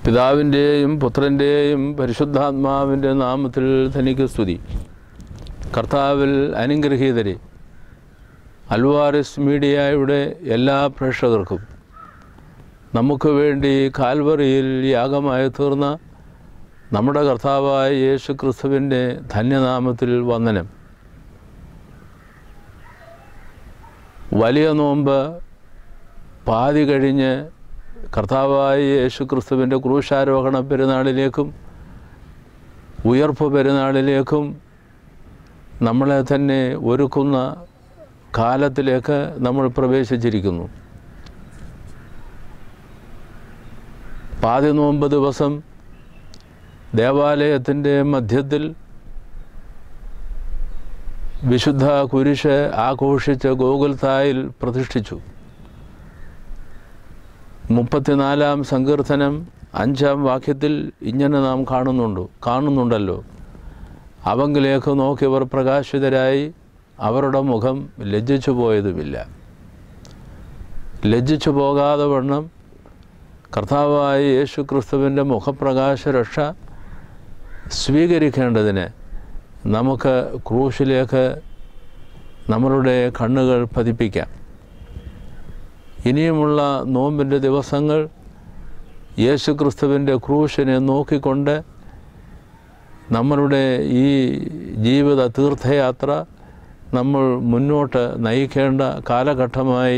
പിതാവിൻ്റെയും പുത്രൻ്റെയും പരിശുദ്ധാത്മാവിൻ്റെ നാമത്തിൽ തനിക്ക് സ്തുതി കർത്താവിൽ അനുഗ്രഹീതരെ അൽവാറിസ് മീഡിയയുടെ എല്ലാ പ്രേക്ഷകർക്കും നമുക്ക് വേണ്ടി കാൽവറിയിൽ യാഗമായി തീർന്ന നമ്മുടെ കർത്താവായ യേശു ക്രിസ്തുവിൻ്റെ ധന്യനാമത്തിൽ വന്ദനം വലിയ നോമ്പ് പാതി കഴിഞ്ഞ് കർത്താവായ യേശു ക്രിസ്തുവിൻ്റെ ക്രൂശാരോഹണ പെരുന്നാളിലേക്കും ഉയർപ്പ് പെരുന്നാളിലേക്കും നമ്മളെ തന്നെ ഒരുക്കുന്ന കാലത്തിലേക്ക് നമ്മൾ പ്രവേശിച്ചിരിക്കുന്നു പാതി നോമ്പ് ദിവസം ദേവാലയത്തിൻ്റെ മധ്യത്തിൽ വിശുദ്ധ കുരിശ് ആഘോഷിച്ച് ഗോകുൽത്തായിൽ പ്രതിഷ്ഠിച്ചു മുപ്പത്തിനാലാം സങ്കീർത്തനം അഞ്ചാം വാക്യത്തിൽ ഇങ്ങനെ നാം കാണുന്നുണ്ട് കാണുന്നുണ്ടല്ലോ അവങ്കിലേക്ക് നോക്കിയവർ പ്രകാശിതരായി അവരുടെ മുഖം ലജ്ജിച്ചു പോയതുമില്ല ലജ്ജിച്ചു പോകാതെ വണ്ണം കർത്താവായ യേശു ക്രിസ്തുവിൻ്റെ മുഖപ്രകാശ രക്ഷ സ്വീകരിക്കേണ്ടതിന് നമുക്ക് ക്രൂശിലേക്ക് നമ്മളുടെ കണ്ണുകൾ പതിപ്പിക്കാം ഇനിയുമുള്ള നോമ്പിൻ്റെ ദിവസങ്ങൾ യേശു ക്രിസ്തുവിൻ്റെ ക്രൂശിനെ നോക്കിക്കൊണ്ട് നമ്മളുടെ ഈ ജീവിത തീർത്ഥയാത്ര നമ്മൾ മുന്നോട്ട് നയിക്കേണ്ട കാലഘട്ടമായി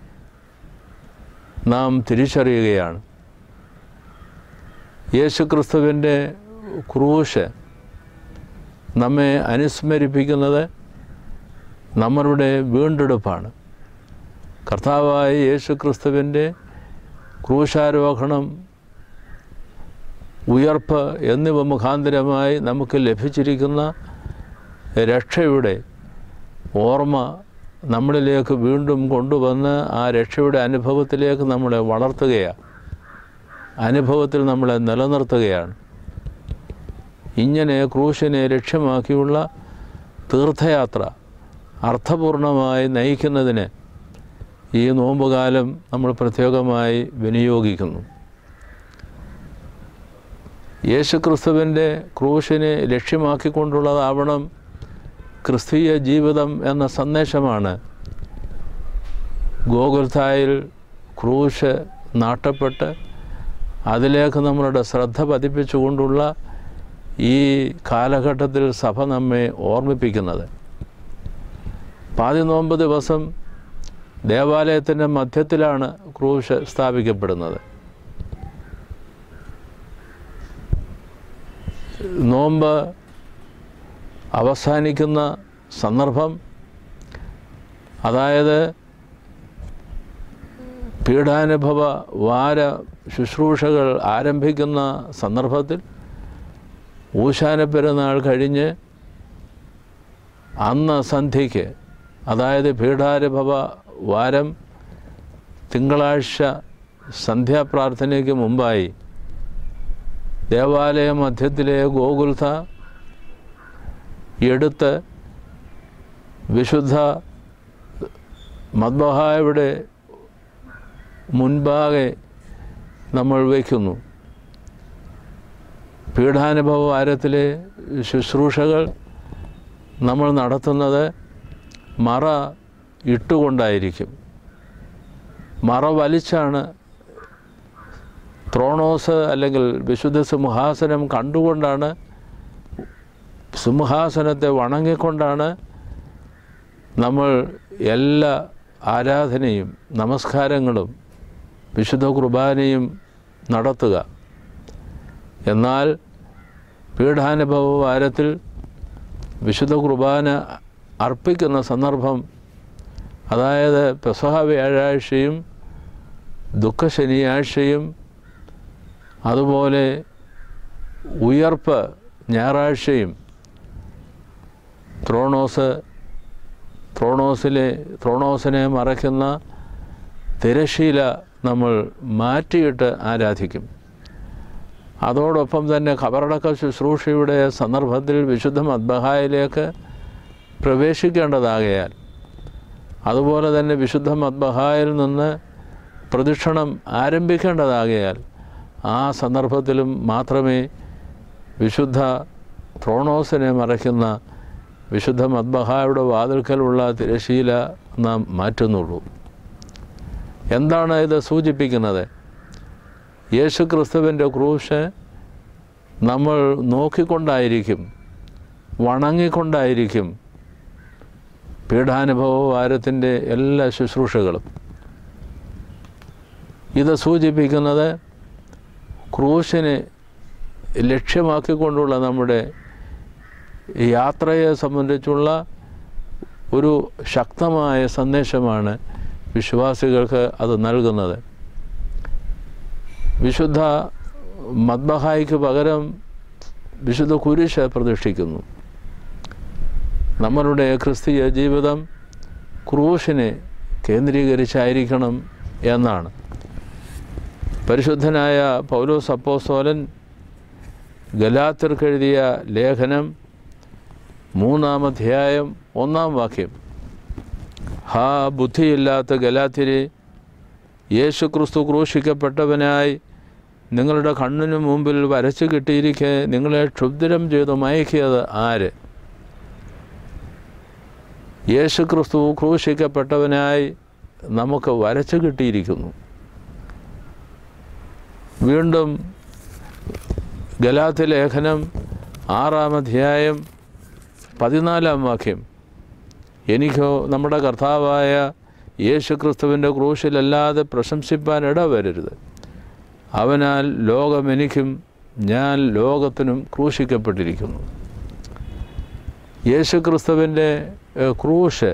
നാം തിരിച്ചറിയുകയാണ് യേശു ക്രിസ്തുവിൻ്റെ ക്രൂശ് നമ്മെ അനുസ്മരിപ്പിക്കുന്നത് നമ്മളുടെ വീണ്ടെടുപ്പാണ് കർത്താവായ യേശു ക്രിസ്തുവിൻ്റെ ക്രൂശാരോഹണം ഉയർപ്പ് എന്നിവ മുഖാന്തരമായി നമുക്ക് ലഭിച്ചിരിക്കുന്ന രക്ഷയുടെ ഓർമ്മ നമ്മളിലേക്ക് വീണ്ടും കൊണ്ടുവന്ന് ആ രക്ഷയുടെ അനുഭവത്തിലേക്ക് നമ്മളെ വളർത്തുകയാണ് അനുഭവത്തിൽ നമ്മളെ നിലനിർത്തുകയാണ് ഇങ്ങനെ ക്രൂശിനെ ലക്ഷ്യമാക്കിയുള്ള തീർത്ഥയാത്ര അർത്ഥപൂർണമായി നയിക്കുന്നതിന് ഈ നോമ്പുകാലം നമ്മൾ പ്രത്യേകമായി വിനിയോഗിക്കുന്നു യേശുക്രിസ്തുവിൻ്റെ ക്രൂശിനെ ലക്ഷ്യമാക്കിക്കൊണ്ടുള്ളതാവണം ക്രിസ്തീയ ജീവിതം എന്ന സന്ദേശമാണ് ഗോകുൽത്തായിൽ ക്രൂശ് നാട്ടപ്പെട്ട് അതിലേക്ക് നമ്മളുടെ ശ്രദ്ധ പതിപ്പിച്ചുകൊണ്ടുള്ള ഈ കാലഘട്ടത്തിൽ സഭ നമ്മെ ഓർമ്മിപ്പിക്കുന്നത് പാതിനോമ്പ് ദിവസം ദേവാലയത്തിൻ്റെ മധ്യത്തിലാണ് ക്രൂശ് സ്ഥാപിക്കപ്പെടുന്നത് നോമ്പ് അവസാനിക്കുന്ന സന്ദർഭം അതായത് പീഡാനുഭവ വാര ശുശ്രൂഷകൾ ആരംഭിക്കുന്ന സന്ദർഭത്തിൽ ഊശാന പെരുന്നാൾ കഴിഞ്ഞ് അന്ന് സന്ധ്യയ്ക്ക് അതായത് പീഠാനുഭവ വാരം തിങ്കളാഴ്ച സന്ധ്യാപ്രാർത്ഥനയ്ക്ക് മുമ്പായി ദേവാലയ മധ്യത്തിലെ ഗോകുൽഥ എടുത്ത് വിശുദ്ധ മദ്ബഹായുടെ മുൻപാകെ നമ്മൾ വയ്ക്കുന്നു പീഠാനുഭവ വാരത്തിലെ ശുശ്രൂഷകൾ നമ്മൾ നടത്തുന്നത് മറ ഇട്ടുകൊണ്ടായിരിക്കും മറ വലിച്ചാണ് ത്രോണോസ് അല്ലെങ്കിൽ വിശുദ്ധ സിംഹാസനം കണ്ടുകൊണ്ടാണ് സിംഹാസനത്തെ വണങ്ങിക്കൊണ്ടാണ് നമ്മൾ എല്ലാ ആരാധനയും നമസ്കാരങ്ങളും വിശുദ്ധ കുർബാനയും നടത്തുക എന്നാൽ പീഠാനുഭവ വാരത്തിൽ വിശുദ്ധ കുർബാന അർപ്പിക്കുന്ന സന്ദർഭം അതായത് പെസഹ വ്യാഴാഴ്ചയും ദുഃഖ ശനിയാഴ്ചയും അതുപോലെ ഉയർപ്പ് ഞായറാഴ്ചയും ത്രോണോസ് ത്രോണോസിലെ ത്രോണോസിനെ മറയ്ക്കുന്ന തിരശീല നമ്മൾ മാറ്റിയിട്ട് ആരാധിക്കും അതോടൊപ്പം തന്നെ ഖബറടക്ക ശുശ്രൂഷയുടെ സന്ദർഭത്തിൽ വിശുദ്ധ മദ്ബഹായിലേക്ക് പ്രവേശിക്കേണ്ടതാകയാൽ അതുപോലെ തന്നെ വിശുദ്ധ മദ്ബഹായിൽ നിന്ന് പ്രദക്ഷിണം ആരംഭിക്കേണ്ടതാകയാൽ ആ സന്ദർഭത്തിലും മാത്രമേ വിശുദ്ധ ത്രോണോസിനെ മറയ്ക്കുന്ന വിശുദ്ധ മദ്ബഹായുടെ വാതിൽക്കലുള്ള തിരശീല നാം മാറ്റുന്നുള്ളൂ എന്താണ് ഇത് സൂചിപ്പിക്കുന്നത് യേശു ക്രിസ്തുവിൻ്റെ ക്രൂശ് നമ്മൾ നോക്കിക്കൊണ്ടായിരിക്കും വണങ്ങിക്കൊണ്ടായിരിക്കും പീഠാനുഭവ വാരത്തിൻ്റെ എല്ലാ ശുശ്രൂഷകളും ഇത് സൂചിപ്പിക്കുന്നത് ക്രൂശിനെ ലക്ഷ്യമാക്കിക്കൊണ്ടുള്ള നമ്മുടെ യാത്രയെ സംബന്ധിച്ചുള്ള ഒരു ശക്തമായ സന്ദേശമാണ് വിശ്വാസികൾക്ക് അത് നൽകുന്നത് വിശുദ്ധ മദ്ബഹായിക്ക് പകരം വിശുദ്ധ കുരിശ് പ്രതിഷ്ഠിക്കുന്നു നമ്മളുടെ ക്രിസ്തീയ ജീവിതം ക്രൂശിനെ കേന്ദ്രീകരിച്ചായിരിക്കണം എന്നാണ് പരിശുദ്ധനായ പൗലോസ് അപ്പോസ്തോലൻ ഗലാത്തിർക്കെഴുതിയ ലേഖനം മൂന്നാം അധ്യായം ഒന്നാം വാക്യം ഹാ ബുദ്ധിയില്ലാത്ത ഗലാത്തിരെ യേശു ക്രിസ്തു ക്രൂശിക്കപ്പെട്ടവനായി നിങ്ങളുടെ കണ്ണിനു മുമ്പിൽ വരച്ചു കിട്ടിയിരിക്കെ നിങ്ങളെ ക്ഷുദ്രം ചെയ്ത് മയക്കിയത് ആര് യേശു ക്രിസ്തു ക്രൂശിക്കപ്പെട്ടവനായി നമുക്ക് വരച്ചു കിട്ടിയിരിക്കുന്നു വീണ്ടും ഗലാത്തി ലേഖനം ആറാം അധ്യായം പതിനാലാം വാക്യം എനിക്കോ നമ്മുടെ കർത്താവായ യേശു ക്രിസ്തുവിൻ്റെ ക്രൂശിലല്ലാതെ പ്രശംസിപ്പാൻ ഇടവരരുത് അവനാൽ ലോകം എനിക്കും ഞാൻ ലോകത്തിനും ക്രൂശിക്കപ്പെട്ടിരിക്കുന്നു യേശു ക്രിസ്തുവിൻ്റെ ഏഹ്, ക്രൂശ്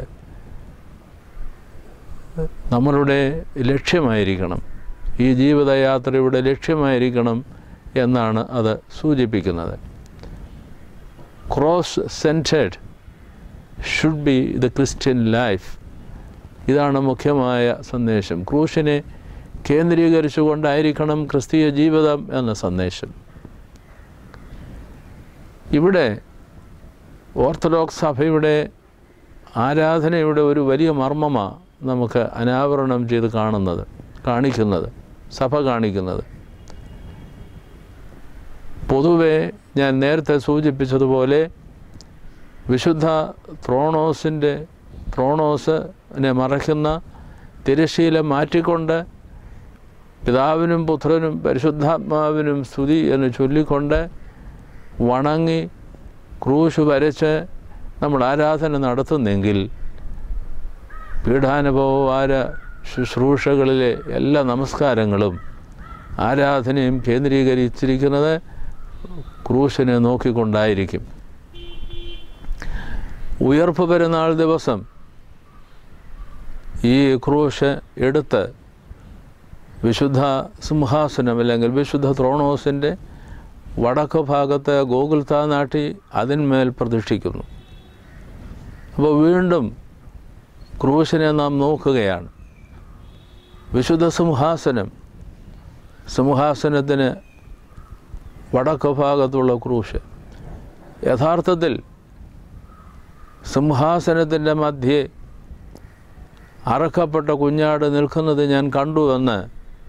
നമ്മളുടെ ലക്ഷ്യമായിരിക്കണം ഈ ജീവിതയാത്രയുടെ ലക്ഷ്യമായിരിക്കണം എന്നാണ് അത് സൂചിപ്പിക്കുന്നത് cross centred should be the Christian life ഇതാണ് മുഖ്യമായ സന്ദേശം ക്രൂശിനെ കേന്ദ്രീകരിച്ചുകൊണ്ടായിരിക്കണം ക്രിസ്തീയ ജീവിതം എന്ന സന്ദേശം ഇവിടെ ഓർത്തഡോക്സ് സഭയുടെ ആരാധനയുടെ ഒരു വലിയ മർമ്മമാണ് നമുക്ക് അനാവരണം ചെയ്ത് കാണുന്നത് കാണിക്കുന്നത് സഭ കാണിക്കുന്നത് പൊതുവെ ഞാൻ നേരത്തെ സൂചിപ്പിച്ചതുപോലെ വിശുദ്ധ ത്രോണോസിൻ്റെ ത്രോണോസിനെ മറയ്ക്കുന്ന തിരശീല മാറ്റിക്കൊണ്ട് പിതാവിനും പുത്രനും പരിശുദ്ധാത്മാവിനും സ്തുതി എന്ന് ചൊല്ലിക്കൊണ്ട് വണങ്ങി ക്രൂശ് വരച്ച് നമ്മൾ ആരാധന നടത്തുന്നെങ്കിൽ പീഠാനുഭവവാര ശുശ്രൂഷകളിലെ എല്ലാ നമസ്കാരങ്ങളും ആരാധനയും കേന്ദ്രീകരിച്ചിരിക്കുന്നത് ക്രൂശിനെ നോക്കിക്കൊണ്ടായിരിക്കും ഉയർപ്പ് പെരുന്നാൾ ദിവസം ഈ ക്രൂശ് എടുത്ത് വിശുദ്ധ സിംഹാസനം അല്ലെങ്കിൽ വിശുദ്ധ ത്രോണോസിൻ്റെ വടക്ക് ഭാഗത്ത് ഗോകുൽത്ത നാട്ടി അതിന്മേൽ പ്രതിഷ്ഠിക്കുന്നു അപ്പോൾ വീണ്ടും ക്രൂശിനെ നാം നോക്കുകയാണ് വിശുദ്ധ സിംഹാസനം സിംഹാസനത്തിന് വടക്ക് ഭാഗത്തുള്ള ക്രൂശ് യഥാർത്ഥത്തിൽ സിംഹാസനത്തിൻ്റെ മധ്യേ അറക്കപ്പെട്ട കുഞ്ഞാട് നിൽക്കുന്നത് ഞാൻ കണ്ടുവെന്ന്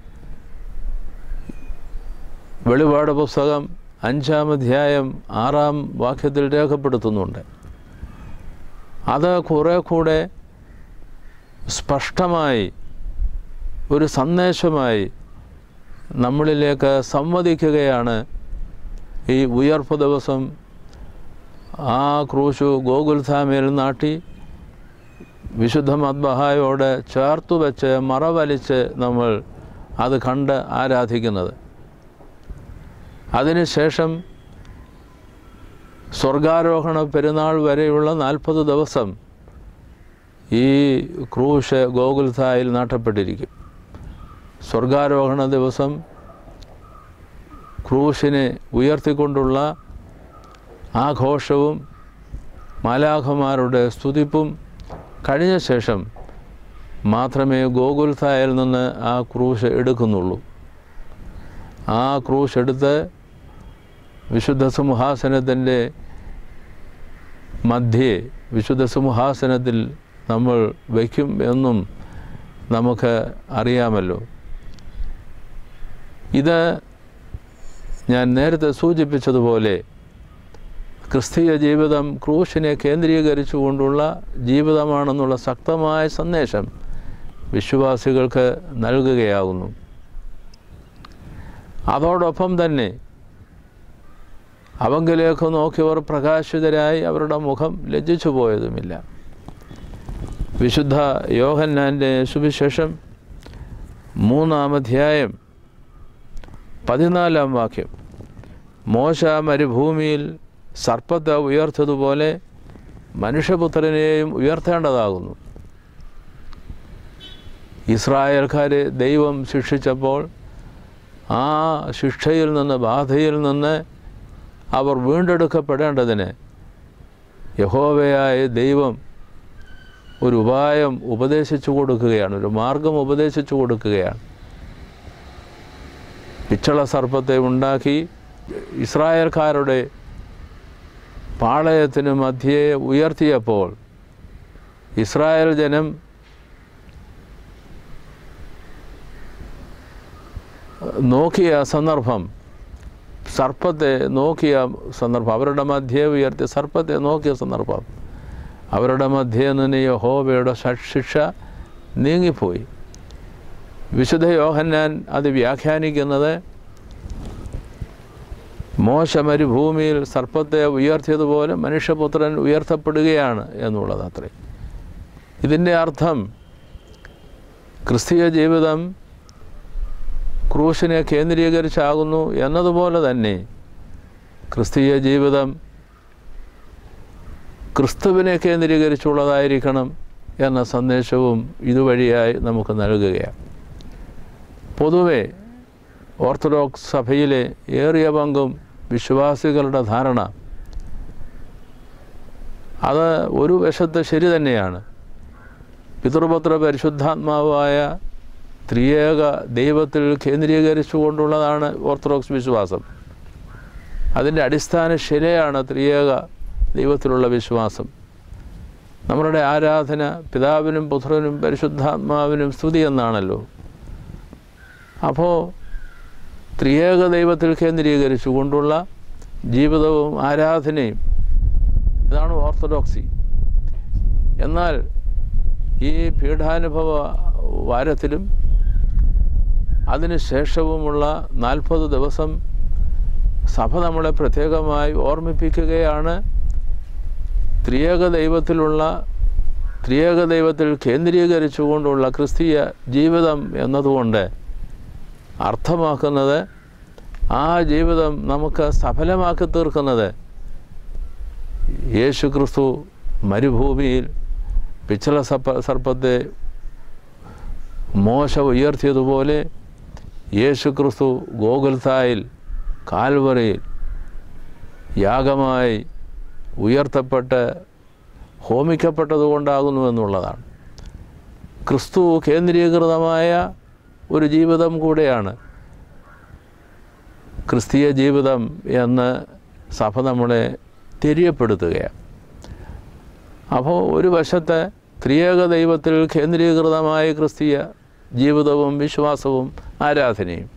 വെളിപാട് പുസ്തകം അഞ്ചാം അധ്യായം ആറാം വാക്യത്തിൽ രേഖപ്പെടുത്തുന്നുണ്ട് അത് കുറേ കൂടെ സ്പഷ്ടമായി ഒരു സന്ദേശമായി നമ്മളിലേക്ക് സംവദിക്കുകയാണ് ഈ ഉയർപ്പ് ദിവസം ആ ക്രൂശു ഗോകുൽധാമയിൽ നാട്ടി വിശുദ്ധ മദ്ബഹായോട് ചേർത്തു വെച്ച് മറവലിച്ച് നമ്മൾ അത് കണ്ട് ആരാധിക്കുന്നത് അതിനുശേഷം സ്വർഗാരോഹണ പെരുന്നാൾ വരെയുള്ള നാൽപ്പത് ദിവസം ഈ ക്രൂശ് ഗോകുൽഥായിൽ നാട്ടപ്പെട്ടിരിക്കും സ്വർഗാരോഹണ ദിവസം ക്രൂശിനെ ഉയർത്തിക്കൊണ്ടുള്ള ആഘോഷവും മാലാഖമാരുടെ സ്തുതിപ്പും കഴിഞ്ഞ ശേഷം മാത്രമേ ഗോകുൽഥായിൽ നിന്ന് ആ ക്രൂശ് എടുക്കുന്നുള്ളൂ ആ ക്രൂശ് എടുത്ത് വിശുദ്ധ സിംഹാസനത്തിൻ്റെ മധ്യേ വിശുദ്ധ സിംഹാസനത്തിൽ നമ്മൾ വയ്ക്കും എന്നും നമുക്ക് അറിയാമല്ലോ ഇത് ഞാൻ നേരത്തെ സൂചിപ്പിച്ചതുപോലെ ക്രിസ്തീയ ജീവിതം ക്രൂശിനെ കേന്ദ്രീകരിച്ചുകൊണ്ടുള്ള ജീവിതമാണെന്നുള്ള ശക്തമായ സന്ദേശം വിശ്വാസികൾക്ക് നൽകുകയാകുന്നു അതോടൊപ്പം തന്നെ അവങ്കിലേക്ക് നോക്കിയവർ പ്രകാശിതരായി അവരുടെ മുഖം ലജ്ജിച്ചു പോയതുമില്ല വിശുദ്ധ യോഹന്നാൻ്റെ സുവിശേഷം മൂന്നാം അധ്യായം പതിനാലാം വാക്യം മോശ മരുഭൂമിയിൽ സർപ്പത്തെ ഉയർത്തതുപോലെ മനുഷ്യപുത്രനെയും ഉയർത്തേണ്ടതാകുന്നു ഇസ്രായേൽക്കാരെ ദൈവം ശിക്ഷിച്ചപ്പോൾ ആ ശിക്ഷയിൽ നിന്ന് ബാധയിൽ നിന്ന് അവർ വീണ്ടെടുക്കപ്പെടേണ്ടതിന് യഹോവയായ ദൈവം ഒരു ഉപായം ഉപദേശിച്ചു കൊടുക്കുകയാണ് ഒരു മാർഗം ഉപദേശിച്ചു കൊടുക്കുകയാണ് പിച്ചള സർപ്പത്തെ ഉണ്ടാക്കി ഇസ്രായേൽക്കാരുടെ പാളയത്തിന് മധ്യേ ഉയർത്തിയപ്പോൾ ഇസ്രായേൽ ജനം നോക്കിയ സന്ദർഭം സർപ്പത്തെ നോക്കിയ സന്ദർഭം അവരുടെ മധ്യേ ഉയർത്തിയ സർപ്പത്തെ നോക്കിയ സന്ദർഭം അവരുടെ മധ്യേ നിന്ന് യഹോവയുടെ ശിക്ഷ നീങ്ങിപ്പോയി വിശുദ്ധ യോഹന്നാൻ അത് വ്യാഖ്യാനിക്കുന്നത് മോശ മരുഭൂമിയിൽ സർപ്പത്തെ ഉയർത്തിയതുപോലെ മനുഷ്യപുത്രൻ ഉയർത്തപ്പെടുകയാണ് എന്നുള്ളത് അത്രേ ഇതിൻ്റെ അർത്ഥം ക്രിസ്തീയ ജീവിതം ക്രൂശിനെ കേന്ദ്രീകരിച്ചാകുന്നു എന്നതുപോലെ തന്നെ ക്രിസ്തീയ ജീവിതം ക്രിസ്തുവിനെ കേന്ദ്രീകരിച്ചുള്ളതായിരിക്കണം എന്ന സന്ദേശവും ഇതുവഴിയായി നമുക്ക് നൽകുകയാണ് പൊതുവെ ഓർത്തഡോക്സ് സഭയിലെ ഏറിയ പങ്കും വിശ്വാസികളുടെ ധാരണ അത് ഒരു വശത്ത് ശരി തന്നെയാണ് പിതൃപുത്ര പരിശുദ്ധാത്മാവായ ത്രിയേക ദൈവത്തിൽ കേന്ദ്രീകരിച്ചുകൊണ്ടുള്ളതാണ് ഓർത്തഡോക്സ് വിശ്വാസം അതിൻ്റെ അടിസ്ഥാന ശിലയാണ് ത്രിയേക ദൈവത്തിലുള്ള വിശ്വാസം നമ്മളുടെ ആരാധന പിതാവിനും പുത്രനും പരിശുദ്ധാത്മാവിനും സ്തുതി എന്നാണല്ലോ അപ്പോൾ ത്രിയേക ദൈവത്തിൽ കേന്ദ്രീകരിച്ചുകൊണ്ടുള്ള ജീവിതവും ആരാധനയും ഇതാണ് ഓർത്തഡോക്സി എന്നാൽ ഈ പീഠാനുഭവ വാരത്തിലും അതിന് ശേഷവുമുള്ള നാൽപ്പത് ദിവസം സഭ നമ്മളെ പ്രത്യേകമായി ഓർമ്മിപ്പിക്കുകയാണ് ത്രിയേക ദൈവത്തിലുള്ള ത്രിയേക ദൈവത്തിൽ കേന്ദ്രീകരിച്ചുകൊണ്ടുള്ള ക്രിസ്തീയ ജീവിതം എന്നതുകൊണ്ട് അർത്ഥമാക്കുന്നത് ആ ജീവിതം നമുക്ക് സഫലമാക്കി തീർക്കുന്നത് യേശു ക്രിസ്തു മരുഭൂമിയിൽ പിച്ചള സർപ്പ സർപ്പത്തെ മോശ ഉയർത്തിയതുപോലെ യേശു ക്രിസ്തു ഗോകുൽത്തായിൽ കാൽവറയിൽ യാഗമായി ഉയർത്തപ്പെട്ട് ഹോമിക്കപ്പെട്ടതുകൊണ്ടാകുന്നു എന്നുള്ളതാണ് ക്രിസ്തു കേന്ദ്രീകൃതമായ ഒരു ജീവിതം കൂടെയാണ് ക്രിസ്തീയ ജീവിതം എന്ന് സഭ നമ്മളെ തെര്യപ്പെടുത്തുകയാണ് അപ്പോൾ ഒരു വശത്തെ ത്രിയേക ദൈവത്തിൽ കേന്ദ്രീകൃതമായ ക്രിസ്തീയ ജീവിതവും വിശ്വാസവും ആരാധനയും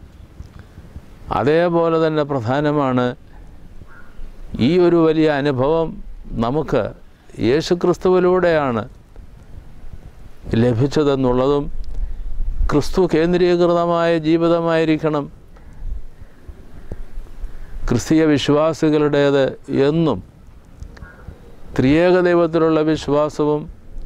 അതേപോലെ തന്നെ പ്രധാനമാണ് ഈ ഒരു വലിയ അനുഭവം നമുക്ക് യേശുക്രിസ്തുവിലൂടെയാണ് ലഭിച്ചതെന്നുള്ളതും ക്രിസ്തു കേന്ദ്രീകൃതമായ ജീവിതമായിരിക്കണം ക്രിസ്തീയ വിശ്വാസികളുടേത് എന്നും ത്രിയേക ദൈവത്തിലുള്ള വിശ്വാസവും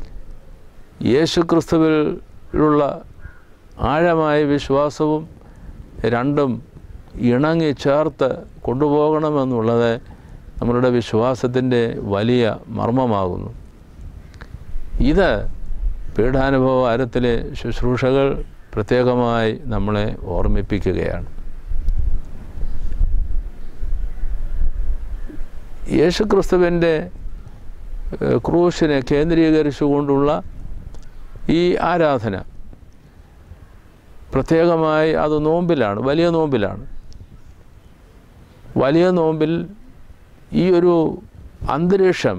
യേശുക്രിസ്തുവിലുള്ള ആഴമായ വിശ്വാസവും രണ്ടും ഇണങ്ങി ചേർത്ത് കൊണ്ടുപോകണമെന്നുള്ളത് നമ്മളുടെ വിശ്വാസത്തിൻ്റെ വലിയ മർമ്മമാകുന്നു ഇത് പീഠാനുഭവ വാരത്തിലെ ശുശ്രൂഷകൾ പ്രത്യേകമായി നമ്മളെ ഓർമ്മിപ്പിക്കുകയാണ് യേശുക്രിസ്തുവിൻ്റെ ഏഹ്, ക്രൂശിനെ കേന്ദ്രീകരിച്ചുകൊണ്ടുള്ള ഈ ആരാധന പ്രത്യേകമായി അത് നോമ്പിലാണ് വലിയ നോമ്പിലാണ് വലിയ നോമ്പിൽ ഈ ഒരു അന്തരീക്ഷം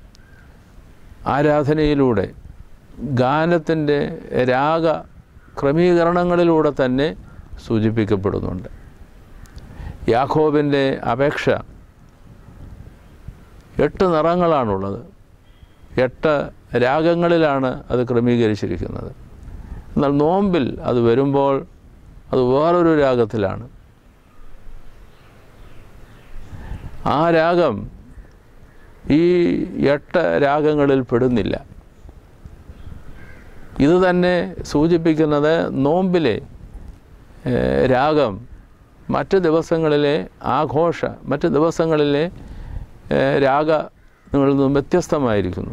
ആരാധനയിലൂടെ ഗാനത്തിൻ്റെ രാഗ ക്രമീകരണങ്ങളിലൂടെ തന്നെ സൂചിപ്പിക്കപ്പെടുന്നുണ്ട് യാക്കോബിൻ്റെ അപേക്ഷ എട്ട് നിറങ്ങളാണുള്ളത് എട്ട് രാഗങ്ങളിലാണ് അത് ക്രമീകരിച്ചിരിക്കുന്നത് എന്നാൽ നോമ്പിൽ അത് വരുമ്പോൾ അത് വേറൊരു രാഗത്തിലാണ് ആ രാഗം ഈ എട്ട് രാഗങ്ങളിൽ പെടുന്നില്ല ഇത് തന്നെ സൂചിപ്പിക്കുന്നത് നോമ്പിലെ ഏഹ്, രാഗം മറ്റ് ദിവസങ്ങളിലെ ആഘോഷ മറ്റ് ദിവസങ്ങളിലെ ഏഹ്, രാഗങ്ങളിൽ നിന്നും വ്യത്യസ്തമായിരിക്കുന്നു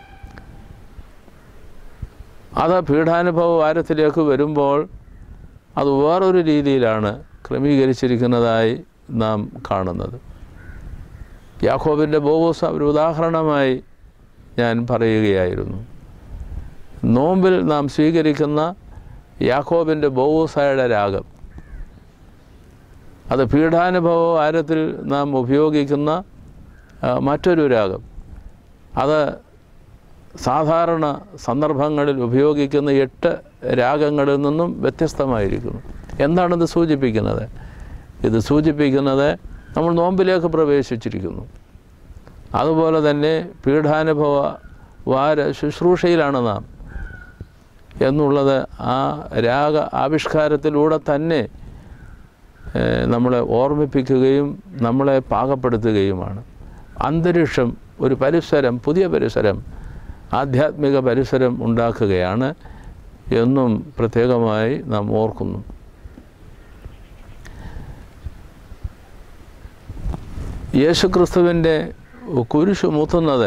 അത് പീഠാനുഭവ വാരത്തിലേക്ക് വരുമ്പോൾ അത് വേറൊരു രീതിയിലാണ് ക്രമീകരിച്ചിരിക്കുന്നതായി നാം കാണുന്നത് യാക്കോബിൻ്റെ ബോവോസ ഒരു ഉദാഹരണമായി ഞാൻ പറയുകയായിരുന്നു നോമ്പിൽ നാം സ്വീകരിക്കുന്ന യാക്കോബിൻ്റെ ബോവോസായുടെ രാഗം അത് പീഠാനുഭവ വാരത്തിൽ നാം ഉപയോഗിക്കുന്ന ആ, മറ്റൊരു രാഗം അത് സാധാരണ സന്ദർഭങ്ങളിൽ ഉപയോഗിക്കുന്ന എട്ട് രാഗങ്ങളിൽ നിന്നും വ്യത്യസ്തമായിരിക്കുന്നു എന്താണിത് സൂചിപ്പിക്കുന്നത് ഇത് സൂചിപ്പിക്കുന്നത് നമ്മൾ നോമ്പിലേക്ക് പ്രവേശിച്ചിരിക്കുന്നു അതുപോലെ തന്നെ പീഠാനുഭവ വാര ശുശ്രൂഷയിലാണ് നാം എന്നുള്ളത് ആ രാഗ ആവിഷ്കാരത്തിലൂടെ തന്നെ ഏഹ്, നമ്മളെ ഓർമ്മിപ്പിക്കുകയും നമ്മളെ പാകപ്പെടുത്തുകയുമാണ് അന്തരീക്ഷം ഒരു പരിസരം പുതിയ പരിസരം ആധ്യാത്മിക പരിസരം ഉണ്ടാക്കുകയാണ് എന്നും പ്രത്യേകമായി നാം ഓർക്കുന്നു യേശുക്രിസ്തുവിൻ്റെ കുരിശു മുത്തുന്നത്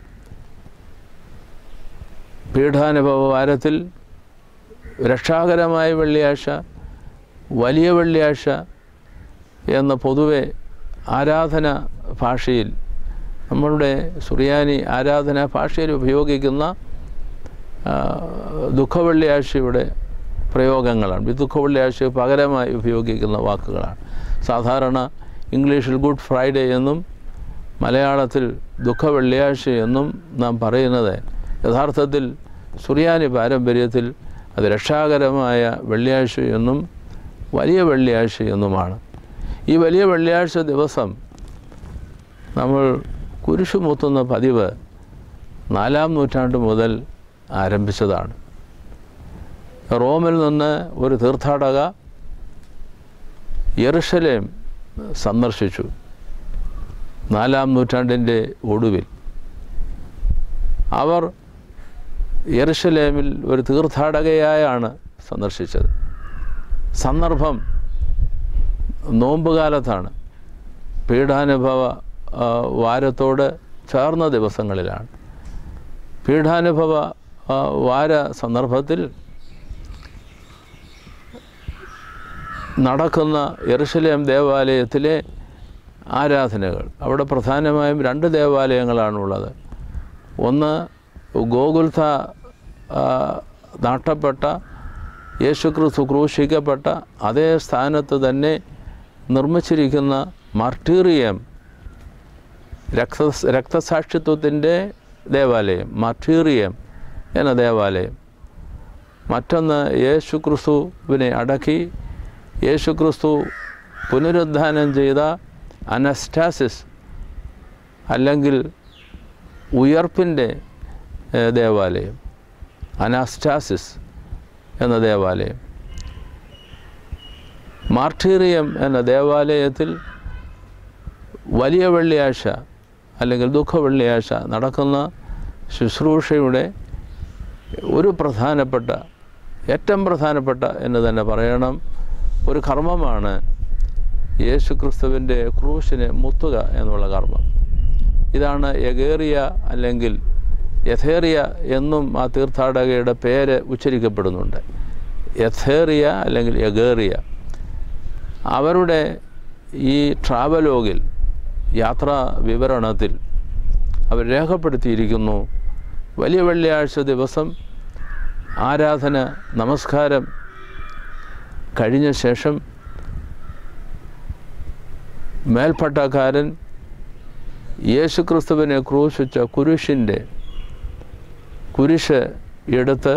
പീഠാനുഭവ വാരത്തിൽ രക്ഷാകരമായ വെള്ളിയാഴ്ച വലിയ വെള്ളിയാഴ്ച എന്ന പൊതുവെ ആരാധന ഭാഷയിൽ നമ്മളുടെ സുറിയാനി ആരാധന ഭാഷയിൽ ഉപയോഗിക്കുന്ന ആ, ദുഃഖവെള്ളിയാഴ്ചയുടെ പ്രയോഗങ്ങളാണ് ഈ ദുഃഖവെള്ളിയാഴ്ച പകരമായി ഉപയോഗിക്കുന്ന വാക്കുകളാണ് സാധാരണ ഇംഗ്ലീഷിൽ ഗുഡ് ഫ്രൈഡേ എന്നും മലയാളത്തിൽ ദുഃഖവെള്ളിയാഴ്ച എന്നും നാം പറയുന്നത് യഥാർത്ഥത്തിൽ സുറിയാനി പാരമ്പര്യത്തിൽ അത് രക്ഷാകരമായ വെള്ളിയാഴ്ച എന്നും വലിയ വെള്ളിയാഴ്ച എന്നുമാണ് ഈ വലിയ വെള്ളിയാഴ്ച ദിവസം നമ്മൾ കുരിശു മുത്തുന്ന പതിവ് നാലാം നൂറ്റാണ്ട് മുതൽ ആരംഭിച്ചതാണ് റോമിൽ നിന്ന് ഒരു തീർത്ഥാടക യെറുഷലേം സന്ദർശിച്ചു നാലാം നൂറ്റാണ്ടിൻ്റെ ഒടുവിൽ അവർ യെറുഷലേമിൽ ഒരു തീർത്ഥാടകയായാണ് സന്ദർശിച്ചത് സന്ദർഭം നോമ്പുകാലത്താണ് പീഠാനുഭവ ആ, വാരത്തോട് ചേർന്ന ദിവസങ്ങളിലാണ് പീഠാനുഭവ ആ, വാര സന്ദർഭത്തിൽ നടക്കുന്ന യെറുശലേം ദേവാലയത്തിലെ ആരാധനകൾ അവിടെ പ്രധാനമായും രണ്ട് ദേവാലയങ്ങളാണുള്ളത് ഒന്ന് ഗോകുൽത്ത ആ, നാട്ടപ്പെട്ട യേശുക്രിസ്തു ക്രൂശിക്കപ്പെട്ട അതേ സ്ഥാനത്ത് തന്നെ നിർമ്മിച്ചിരിക്കുന്ന മാർട്ടീറിയം രക്ത രക്തസാക്ഷിത്വത്തിൻ്റെ ദേവാലയം മാർട്ടീറിയം എന്ന ദേവാലയം മറ്റൊന്ന് യേശു ക്രിസ്തുവിനെ അടക്കി യേശു ക്രിസ്തു പുനരുദ്ധാനം ചെയ്ത അനസ്റ്റാസിസ് അല്ലെങ്കിൽ ഉയർപ്പിൻ്റെ ഏഹ്, ദേവാലയം അനാസ്റ്റാസിസ് എന്ന ദേവാലയം മാർട്ടീറിയം എന്ന ദേവാലയത്തിൽ വലിയ വെള്ളിയാഴ്ച അല്ലെങ്കിൽ ദുഃഖ വെള്ളിയാഴ്ച നടക്കുന്ന ശുശ്രൂഷയുടെ ഒരു പ്രധാനപ്പെട്ട ഏറ്റവും പ്രധാനപ്പെട്ട എന്ന് തന്നെ പറയണം ഒരു കർമ്മമാണ് യേശു ക്രിസ്തുവിൻ്റെ ക്രൂശിനെ മുത്തുക എന്നുള്ള കർമ്മം ഇതാണ് എഗേറിയ അല്ലെങ്കിൽ യഥേറിയ എന്നും ആ തീർത്ഥാടകയുടെ പേര് ഉച്ചരിക്കപ്പെടുന്നുണ്ട് യഥേറിയ അല്ലെങ്കിൽ എഗേറിയ അവരുടെ ഈ ട്രാവലോഗിൽ യാത്രാ വിവരണത്തിൽ അവർ രേഖപ്പെടുത്തിയിരിക്കുന്നു വലിയ വെള്ളിയാഴ്ച ദിവസം ആരാധന നമസ്കാരം കഴിഞ്ഞ ശേഷം മേൽപ്പട്ടക്കാരൻ യേശുക്രിസ്തുവിനെ ക്രൂശിച്ച കുരിശിൻ്റെ കുരിശ് എടുത്ത്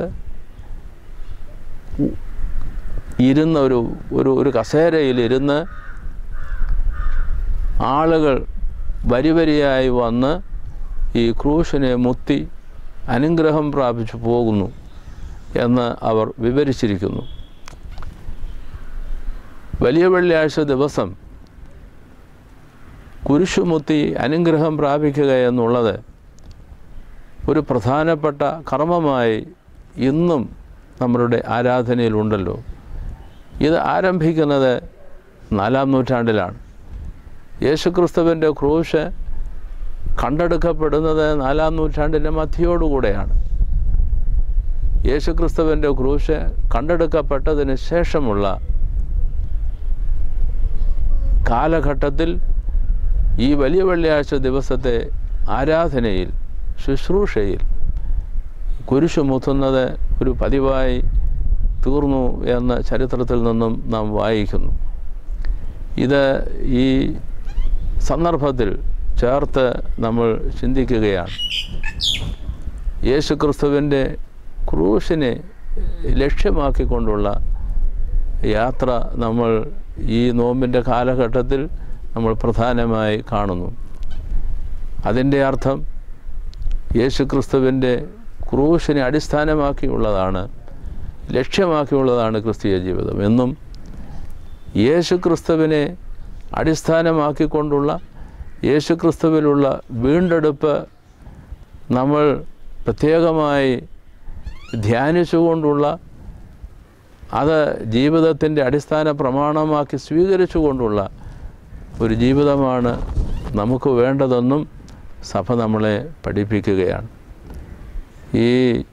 ഇരുന്ന ഒരു ഒരു ഒരു കസേരയിൽ ഇരുന്ന് ആളുകൾ വരി വരിയായി വന്ന് ഈ ക്രൂശിനെ മുത്തി അനുഗ്രഹം പ്രാപിച്ചു പോകുന്നു എന്ന് അവർ വിവരിച്ചിരിക്കുന്നു വലിയ വെള്ളിയാഴ്ച ദിവസം കുരിശുമുത്തി അനുഗ്രഹം പ്രാപിക്കുക എന്നുള്ളത് ഒരു പ്രധാനപ്പെട്ട കർമ്മമായി ഇന്നും നമ്മളുടെ ആരാധനയിലുണ്ടല്ലോ ഇത് ആരംഭിക്കുന്നത് നാലാം നൂറ്റാണ്ടിലാണ് യേശുക്രിസ്തുവിൻ്റെ ക്രൂശ് കണ്ടെടുക്കപ്പെടുന്നത് നാലാം നൂറ്റാണ്ടിൻ്റെ മധ്യയോടുകൂടെയാണ് യേശുക്രിസ്തുവിൻ്റെ ക്രൂശ് കണ്ടെടുക്കപ്പെട്ടതിന് ശേഷമുള്ള കാലഘട്ടത്തിൽ ഈ വലിയ വെള്ളിയാഴ്ച ദിവസത്തെ ആരാധനയിൽ ശുശ്രൂഷയിൽ കുരിശു മുത്തുന്നത് ഒരു പതിവായി തീർന്നു എന്ന് ചരിത്രത്തിൽ നിന്നും നാം വായിക്കുന്നു ഇത് ഈ സന്ദർഭത്തിൽ ചേർത്ത് നമ്മൾ ചിന്തിക്കുകയാണ് യേശുക്രിസ്തുവിൻ്റെ ക്രൂശിനെ ലക്ഷ്യമാക്കിക്കൊണ്ടുള്ള യാത്ര നമ്മൾ ഈ നോമ്പിൻ്റെ കാലഘട്ടത്തിൽ നമ്മൾ പ്രധാനമായി കാണുന്നു അതിൻ്റെ അർത്ഥം യേശുക്രിസ്തുവിൻ്റെ ക്രൂശിനെ അടിസ്ഥാനമാക്കിയുള്ളതാണ് ലക്ഷ്യമാക്കിയുള്ളതാണ് ക്രിസ്തീയ ജീവിതം എന്നും യേശുക്രിസ്തുവിനെ അടിസ്ഥാനമാക്കിക്കൊണ്ടുള്ള യേശുക്രിസ്തുവിലുള്ള വീണ്ടെടുപ്പ് നമ്മൾ പ്രത്യേകമായി ധ്യാനിച്ചുകൊണ്ടുള്ള അത് ജീവിതത്തിൻ്റെ അടിസ്ഥാന പ്രമാണമാക്കി സ്വീകരിച്ചുകൊണ്ടുള്ള ഒരു ജീവിതമാണ് നമുക്ക് വേണ്ടതെന്നും സഭ നമ്മളെ പഠിപ്പിക്കുകയാണ് ഈ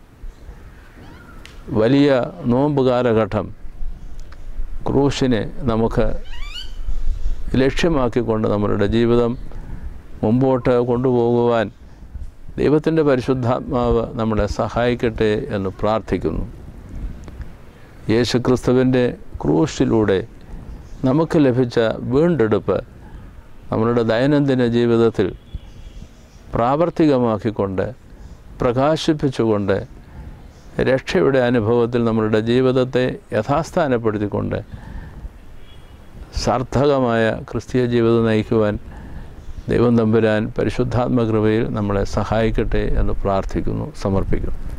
വലിയ നോമ്പ് കാലഘട്ടം ക്രൂശിനെ നമുക്ക് ലക്ഷ്യമാക്കിക്കൊണ്ട് നമ്മളുടെ ജീവിതം മുമ്പോട്ട് കൊണ്ടുപോകുവാൻ ദൈവത്തിൻ്റെ പരിശുദ്ധാത്മാവ് നമ്മളെ സഹായിക്കട്ടെ എന്ന് പ്രാർത്ഥിക്കുന്നു യേശുക്രിസ്തുവിൻ്റെ ക്രൂശിലൂടെ നമുക്ക് ലഭിച്ച വീണ്ടെടുപ്പ് നമ്മളുടെ ദൈനംദിന ജീവിതത്തിൽ പ്രാവർത്തികമാക്കിക്കൊണ്ട് പ്രകാശിപ്പിച്ചുകൊണ്ട് രക്ഷയുടെ അനുഭവത്തിൽ നമ്മളുടെ ജീവിതത്തെ യഥാസ്ഥാനപ്പെടുത്തിക്കൊണ്ട് സാർത്ഥകമായ ക്രിസ്തീയ ജീവിതം നയിക്കുവാൻ ദൈവം തമ്പുരാൻ പരിശുദ്ധാത്മകൃപയിൽ നമ്മളെ സഹായിക്കട്ടെ എന്ന് പ്രാർത്ഥിക്കുന്നു സമർപ്പിക്കുന്നു